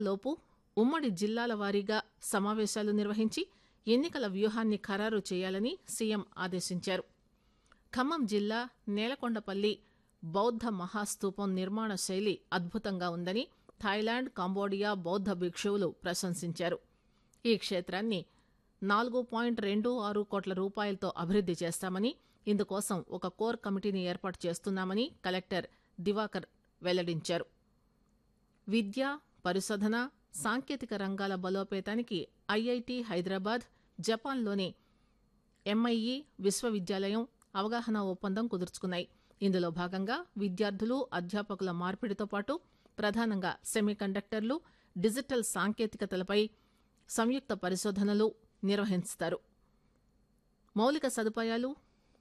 లోపు ఉమ్మడి జిల్లాల వారీగా సమావేశాలు నిర్వహించి ఎన్నికల వ్యూహాన్ని ఖరారు చేయాలని సీఎం ఆదేశించారు ఖమ్మం జిల్లా నేలకొండపల్లి బౌద్ధ మహాస్తూపం నిర్మాణ శైలి అద్భుతంగా ఉందని థాయిలాండ్ కంబోడియా బౌద్ధ భిక్షువులు ప్రశంసించారు ఈ క్షేత్రాన్ని నాలుగు పాయింట్ రెండు ఆరు కోట్ల రూపాయలతో అభివృద్ది చేస్తామని ఇందుకోసం ఒక కోర్ కమిటీని ఏర్పాటు చేస్తున్నామని కలెక్టర్ దివాకర్ వెల్లడించారు విద్య పరిశోధన సాంకేతిక రంగాల బలోపేతానికి ఐఐటి హైదరాబాద్ జపాన్లోని ఎంఐఈ విశ్వవిద్యాలయం అవగాహన ఒప్పందం కుదుర్చుకున్నాయి ఇందులో భాగంగా విద్యార్థులు అధ్యాపకుల మార్పిడితో పాటు ప్రధానంగా సెమీకండక్టర్లు డిజిటల్ సాంకేతికతలపై సంయుక్త పరిశోధనలు నిర్వహిస్తారు మౌలిక సదుపాయాలు